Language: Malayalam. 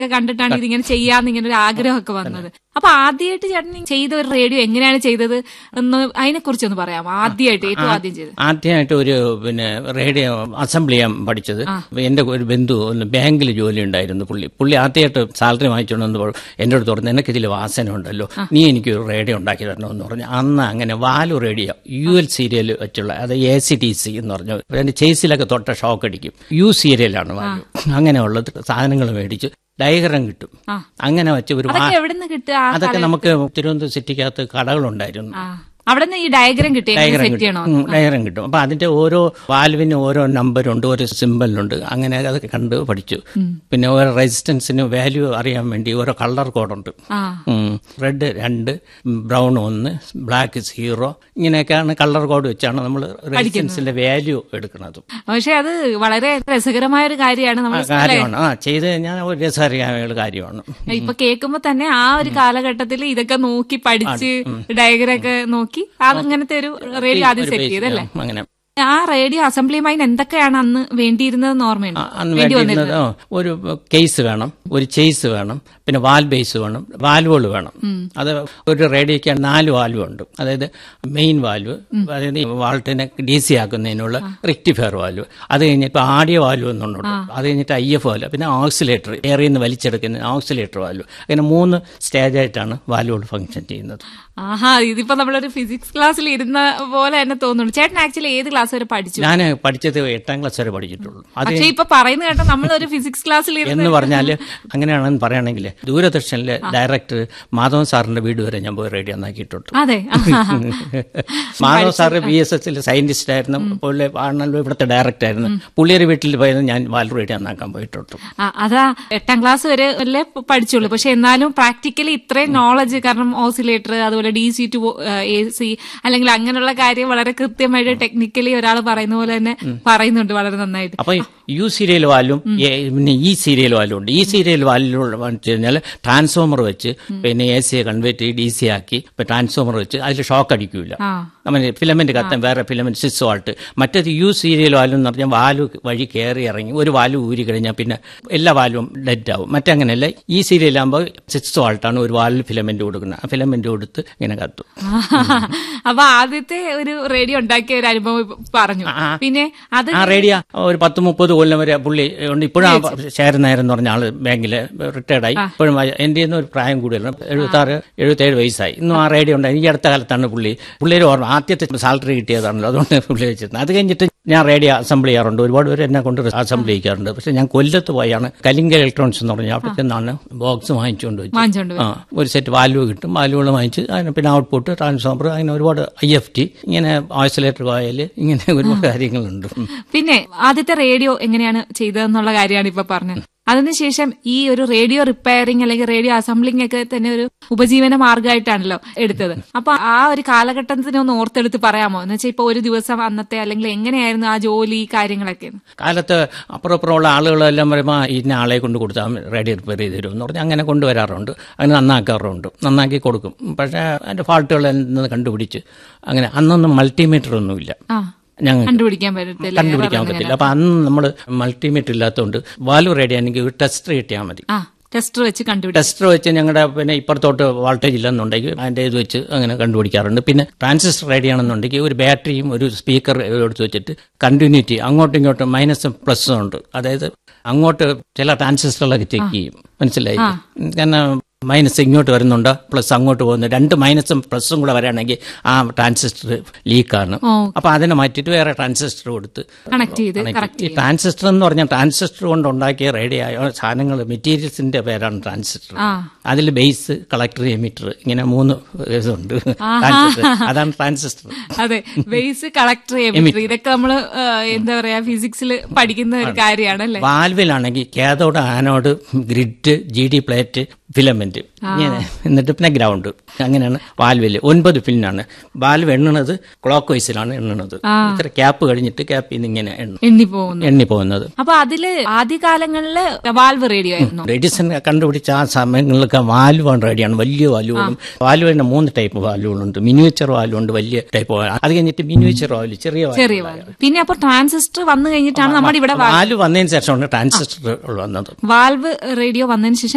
ഒക്കെ കണ്ടിട്ടാണ് ഇതിങ്ങനെ ചെയ്യാന്ന് ഇങ്ങനെ ഒരു ആഗ്രഹമൊക്കെ വന്നത് അപ്പൊ ആദ്യമായിട്ട് ചേട്ടൻ ചെയ്ത ഒരു റേഡിയോ എങ്ങനെയാണ് ചെയ്തത് എന്ന് അതിനെ കുറിച്ച് ഒന്ന് പറയാമോ ആദ്യമായിട്ട് ഏറ്റവും ആദ്യം ചെയ്തത് ആദ്യമായിട്ട് ഒരു പിന്നെ റേഡിയോ അസംബ്ലി ചെയ്യാൻ പഠിച്ചത് എന്റെ ഒരു ബന്ധു ഒന്ന് ബാങ്കിൽ ജോലി ഉണ്ടായിരുന്നു പുള്ളി പുള്ളി ആദ്യമായിട്ട് സാലറി വാങ്ങിച്ചുകൊണ്ട് വന്നപ്പോൾ എന്റെ അടുത്ത് പറഞ്ഞു നിനക്ക് ഇതിൽ വാസന ഉണ്ടല്ലോ നീ എനിക്ക് ഒരു റേഡിയോ ഉണ്ടാക്കി തരണമെന്ന് പറഞ്ഞു അന്ന് അങ്ങനെ valve radio U L serial വെച്ചുള്ള അത് എ സി ടി സി എന്ന് പറഞ്ഞു അതിന്റെ ചേസിലൊക്കെ തൊട്ട ഷോക്ക് അടിക്കും യു സീരിയലാണ് വാലു അങ്ങനെയുള്ളത് സാധനങ്ങൾ മേടിച്ച് ഡയഗ്രം കിട്ടും ആ. അങ്ങനെ വെച്ച് ഒരു വാ- അതൊക്കെ എവിടെ നിന്ന് കിട്ടുക ആ അതൊക്കെ നമുക്ക് തിരുവനന്തപുരം സിറ്റിക്കകത്ത് കടകളുണ്ടായിരുന്നു ആ. അവിടെ നിന്ന് ഈ ഡയഗ്രം കിട്ടി ഡയഗ്രം സെറ്റ് ചെയ്യണോ കിട്ടും ഉം, ഡയഗ്രം കിട്ടും അപ്പൊ അതിന്റെ ഓരോ വാൽവിന് ഓരോ നമ്പറുണ്ട് ഓരോ സിമ്പലുണ്ട് അങ്ങനെ അതൊക്കെ കണ്ട് പഠിച്ചു പിന്നെ ഓരോ റെസിസ്റ്റൻസിന് വാല്യൂ അറിയാൻ വേണ്ടി ഓരോ കളർ കോഡുണ്ട് ആ റെഡ് രണ്ട് ബ്രൗൺ ഒന്ന് ബ്ലാക്ക് സീറോ ഇങ്ങനെയൊക്കെയാണ് കളർ കോഡ് വെച്ചാണ് നമ്മൾ റെസിസ്റ്റൻസിന്റെ വാല്യൂ എടുക്കുന്നത് പക്ഷെ അത് വളരെ രസകരമായ ഒരു കാര്യമാണ് ആ നമ്മൾ കാര്യമാണ് ആ ചെയ്ത് കഴിഞ്ഞാൽ ഒരു രസകരമായ കാര്യമാണ് ഇപ്പൊ കേൾക്കുമ്പോ തന്നെ ആ ഒരു കാലഘട്ടത്തിൽ ഇതൊക്കെ നോക്കി പഠിച്ച് ഡയഗ്രം ഒക്കെ നോക്കി അതങ്ങനത്തെ ഒരു റേഡിയോ ആദ്യം ഒരു സെറ്റ് basic, ചെയ്തല്ലേ അങ്ങനെ ആ റേഡിയോ അസംബ്ലിയുമായി എന്തൊക്കെയാണ് അന്ന് വേണ്ടിയിരുന്നതെന്ന് ഓർമ്മയുണ്ട് അന്ന് വേണ്ടിയിരുന്നത് ആ, ഒരു കേസ് വേണം ഒരു ചേസ് വേണം പിന്നെ വാൽ ബേസ് വേണം വാൽവുകൾ വേണം അത് ഒരു റേഡിയോയ്ക്ക് നാല് വാൽവ് ഉണ്ട് അതായത് മെയിൻ വാൽവ് അതായത് ഈ വാൾട്ടിനെ ഡി സി ആക്കുന്നതിനുള്ള റിക്ടിഫയർ വാൽവ് അത് കഴിഞ്ഞിട്ട് ആഡിയോ വാൽവ് എന്നുണ്ട് അത് കഴിഞ്ഞിട്ട് ഐ എഫ് വാൽവ് പിന്നെ ഓക്സിലേറ്റർ ഏറിയിൽ നിന്ന് വലിച്ചെടുക്കുന്ന ഓക്സിലേറ്റർ വാൽവ് അങ്ങനെ മൂന്ന് സ്റ്റേജായിട്ടാണ് വാൽവുകൾ ഫംഗ്ഷൻ ചെയ്യുന്നത് ആഹാ ഇതിപ്പോ നമ്മളൊരു ഫിസിക്സ് ക്ലാസ്സിൽ ഇരുന്ന പോലെ തന്നെ തോന്നുന്നു ചേട്ടൻ ആക്ച്വലി ഏത് ക്ലാസ് വരെ പഠിച്ചു ഞാൻ പഠിച്ചത് എട്ടാം ക്ലാസ് വരെ പഠിച്ചിട്ടുള്ളൂ അത് പക്ഷെ ഇപ്പൊ പറയുന്ന കേട്ടോ നമ്മളൊരു ഫിസിക്സ് ക്ലാസ്സിൽ ഇരുന്ന് എന്ന് പറഞ്ഞാൽ അങ്ങനെയാണെന്ന് പറയുകയാണെങ്കിൽ ദൂരദർശനിലെ ഡയറക്ടർ മാധവൻ സാറിന്റെ വീട് വരെ ഞാൻ പോയി റേഡിയോ നന്നാക്കിയിട്ടുണ്ട് അതെ ആഹാ. മാധവൻ സാറ് ബി എസ് എസിൽ സയന്റിസ്റ്റ് ആയിരുന്നു പുള്ളി ആണല്ലോ ഇവിടുത്തെ ഡയറക്ടർ ആയിരുന്നു പുള്ളിയുടെ വീട്ടിൽ പോയത് ഞാൻ വാൽ റേഡിയോ നന്നാക്കാൻ പോയിട്ടുണ്ട് ആ, അതാ എട്ടാം ക്ലാസ് വരെ അല്ലേ പഠിച്ചുള്ളൂ പക്ഷെ എന്നാലും പ്രാക്ടിക്കലി ഇത്രയും നോളജ് കാരണം ഓസിലേറ്റർ അതുപോലെ D C to A C അല്ലെങ്കിൽ അങ്ങനെയുള്ള കാര്യം വളരെ കൃത്യമായിട്ട് ടെക്നിക്കലി ഒരാൾ പറയുന്ന പോലെ തന്നെ പറയുന്നുണ്ട് വളരെ നന്നായിട്ട് അപ്പൊ യു സീരിയൽ വാലും എ- പിന്നെ ഈ സീരിയൽ വാലും ഉണ്ട് ഈ സീരിയൽ വാലിലുള്ള വെച്ച് കഴിഞ്ഞാൽ ട്രാൻസ്ഫോമർ വെച്ച് പിന്നെ എ സിയെ കൺവേർട്ട് ചെയ്ത് ഡി സി ആക്കി ഇപ്പൊ ട്രാൻസ്ഫോമർ വെച്ച് അതിൽ ഷോക്ക് അടിക്കൂല ആ നമ്മൾ ഫിലമെന്റ് കത്താൻ വേറെ ഫിലമെന്റ് സിക്സ് വാൾട്ട് മറ്റേത് യു സീരിയൽ വാൽവ് എന്ന് പറഞ്ഞാൽ വാൽവ് വഴി കയറി ഇറങ്ങി ഒരു വാൽവ് ഊരി കഴിഞ്ഞാൽ പിന്നെ എല്ലാ വാൽവും ഡെഡ് ആവും മറ്റങ്ങനെയല്ല ഈ സീരിയൽ ആകുമ്പോൾ സിക്സ് വാൾട്ടാണ് ഒരു വാൽവ് ഫിലമെന്റ് കൊടുക്കുന്നത് ആ ഫിലമെന്റ് കൊടുത്ത് ഇങ്ങനെ കത്തും അപ്പൊ ആദ്യത്തെ ഒരു റേഡിയോ ഉണ്ടാക്കിയ ഒരു അനുഭവം ഇപ്പൊ പറഞ്ഞു പിന്നെ അത് ആ റേഡിയോ ഒരു പത്ത് മുപ്പത് കൊല്ലം വരെ പുള്ളി ഉണ്ട് ഇപ്പോഴും ആ ശേഖരൻ നായർ എന്ന് പറഞ്ഞ ആള് ബാങ്കില് റിട്ടയർഡായി ഇപ്പോഴും ആ- എന്റെ നിന്ന് ഒരു പ്രായം കൂടുതലാണ് എഴുപത്തി ആറ് എഴുപത്തേഴ് വയസ്സായി ഇന്നും ആ റേഡിയോ ഉണ്ടായി ഈ അടുത്ത കാലത്താണ് പുള്ളി പുള്ളിയുടെ ഓർമ്മ ആദ്യത്തെ സാലറി കിട്ടിയതാണല്ലോ അതുകൊണ്ട് പുള്ളി വെച്ചിരുന്നത് അത് കഴിഞ്ഞിട്ട് ഞാൻ റേഡിയോ അസംബ്ലി ചെയ്യാറുണ്ട് ഒരുപാട് പേര് എന്നെ കൊണ്ട് അസംബ്ലി ചെയ്യാറുണ്ട് പക്ഷെ ഞാൻ കൊല്ലത്ത് പോയാണ് കലിംഗ ഇലക്ട്രോണിക്സ് എന്ന് പറഞ്ഞാൽ അവിടെ ചെന്നാണ് ബോക്സ് വാങ്ങിച്ചുകൊണ്ട് വെച്ചു വാങ്ങിച്ചോണ്ട് ആ ഒരു സെറ്റ് വാൽവ് കിട്ടും വാൽവുകൾ വാങ്ങിച്ച് അതിന് പിന്നെ ഔട്ട്പുട്ട് ട്രാൻസ്ഫോമർ അങ്ങനെ ഒരുപാട് ഐ എഫ് ടി ഇങ്ങനെ ഓയിസൊലേറ്റർ കോയൽ ഇങ്ങനെ ഒരുപാട് കാര്യങ്ങളുണ്ട് ഉം. പിന്നെ ആദ്യത്തെ റേഡിയോ എങ്ങനെയാണ് ചെയ്തതെന്നുള്ള കാര്യമാണ് ഇപ്പൊ പറഞ്ഞത് അതിനുശേഷം ഈ ഒരു റേഡിയോ റിപ്പയറിംഗ് അല്ലെങ്കിൽ റേഡിയോ അസംബ്ലിംഗ് ഒക്കെ തന്നെ ഒരു ഉപജീവന മാർഗമായിട്ടാണല്ലോ എടുത്തത് അപ്പൊ ആ ഒരു കാലഘട്ടത്തിനെ ഒന്ന് ഓർത്തെടുത്ത് പറയാമോ എന്ന് വെച്ചാൽ ഇപ്പൊ ഒരു ദിവസം അന്നത്തെ അല്ലെങ്കിൽ എങ്ങനെയായിരുന്നു ആ ജോലി കാര്യങ്ങളൊക്കെ കാലത്ത് അപ്പുറം അപ്പുറമുള്ള ആളുകളെല്ലാം പറയുമ്പോൾ "ആ, ഇന്ന ആളെ കൊണ്ട് കൊടുത്താൽ റെഡി റിപ്പയർ ചെയ്ത് തരും എന്ന് പറഞ്ഞാൽ അങ്ങനെ കൊണ്ടുവരാറുണ്ട് അങ്ങനെ നന്നാക്കാറുണ്ട് നന്നാക്കി കൊടുക്കും പക്ഷേ അതിൻ്റെ ഫാൾട്ടുകൾ എന്തെന്ന് കണ്ടുപിടിച്ച് അങ്ങനെ അന്നൊന്നും മൾട്ടിമീറ്റർ ഒന്നുമില്ല ആ ഞങ്ങൾ കണ്ടുപിടിക്കാൻ പറ്റത്തില്ല കണ്ടുപിടിക്കാൻ പറ്റില്ല അപ്പൊ അന്ന് നമ്മൾ മൾട്ടിമീറ്റർ ഇല്ലാത്തതുകൊണ്ട് വാൽവ് റെഡി ആണെങ്കിൽ ഒരു ടെസ്റ്റർ കിട്ടിയാൽ മതി ആ ടെസ്റ്റർ വെച്ച് കണ്ടുപിടിക്കും ടെസ്റ്റർ വെച്ച് ഞങ്ങളുടെ പിന്നെ ഇപ്പുറത്തോട്ട് വോൾട്ടേജ് ഇല്ലെന്നുണ്ടെങ്കിൽ അതിന്റെ ഇത് വെച്ച് അങ്ങനെ കണ്ടുപിടിക്കാറുണ്ട് പിന്നെ ട്രാൻസിസ്റ്റർ റെഡി ആണെന്നുണ്ടെങ്കിൽ ഒരു ബാറ്ററിയും ഒരു സ്പീക്കർ എടുത്ത് വെച്ചിട്ട് കണ്ടിന്യൂറ്റി അങ്ങോട്ടും ഇങ്ങോട്ടും മൈനസും പ്ലസും ഉണ്ട് അതായത് അങ്ങോട്ട് ചില ട്രാൻസിസ്റ്ററുകളൊക്കെ ചെക്ക് ചെയ്യും മനസ്സിലായി കാരണം മൈനസ് ഇങ്ങോട്ട് വരുന്നുണ്ട് പ്ലസ് അങ്ങോട്ട് പോകുന്നു രണ്ട് മൈനസും പ്ലസും കൂടെ വരാണെങ്കിൽ ആ ട്രാൻസിസ്റ്റർ ലീക്കാണ് ഓ. അപ്പൊ അതിനെ മാറ്റിയിട്ട് വേറെ ട്രാൻസിസ്റ്റർ കൊടുത്ത് കണക്ട് ചെയ്ത് കറക്റ്റ് ഈ ട്രാൻസിസ്റ്റർ എന്ന് പറഞ്ഞാൽ ട്രാൻസിസ്റ്റർ കൊണ്ട് ഉണ്ടാക്കിയ റേഡിയോ സാധനങ്ങൾ മെറ്റീരിയൽസിന്റെ പേരാണ് ട്രാൻസിസ്റ്റർ ആ അതിൽ ബേസ് കളക്ടർ എമിറ്റർ ഇങ്ങനെ മൂന്ന് ഇതുണ്ട് ട്രാൻസിസ്റ്റർ അതാണ് ട്രാൻസിസ്റ്റർ അതെ ബേസ് കളക്ടർ എമിറ്റർ ഇതൊക്കെ നമ്മള് ആ, എന്താ പറയാ ഫിസിക്സിൽ പഠിക്കുന്ന ഒരു കാര്യമാണ് അല്ലേ വാൽവിലാണെങ്കിൽ cathode anode grid G D plate filament ഇങ്ങനെ എന്നിട്ട് പിന്നെ ഗ്രൗണ്ട് അങ്ങനെയാണ് വാൽവിൽ ഒൻപത് പിന്നാണ് വാൽവ് എണ്ണുന്നത് ക്ലോക്ക് വൈസിലാണ് എണ്ണുന്നത് ഇത്ര ക്യാപ്പ് കഴിഞ്ഞിട്ട് ക്യാപ്പിൽ നിന്ന് ഇങ്ങനെ എണ്ണും എണ്ണി പോകുന്നു എണ്ണി പോകുന്നത് അപ്പൊ അതില് ആദ്യകാലങ്ങളില് വാൽവ് റേഡിയോ ആയിരുന്നു റെഡിസൺ കണ്ടുപിടിച്ച ആ സമയങ്ങളിലൊക്കെ വാൽവാണ് റെഡിയാണ് വലിയ വാൽവുകളും വാൽവ് തന്നെ മൂന്ന് ടൈപ്പ് വാൽവുകളുണ്ട് മിനിയേച്ചർ വാൽവുണ്ട് വലിയ ടൈപ്പ് അത് കഴിഞ്ഞിട്ട് മിനിയേച്ചർ വാൽവ് ചെറിയ വാൽവ് ചെറിയ വാൽവ് പിന്നെ അപ്പൊ ട്രാൻസിസ്റ്റർ വന്നു കഴിഞ്ഞിട്ടാണ് നമ്മുടെ ഇവിടെ വാൽവ് വന്നതിന് ശേഷമാണ് ട്രാൻസിസ്റ്റർ വന്നത് വാൽവ് റേഡിയോ വന്നതിന് ശേഷം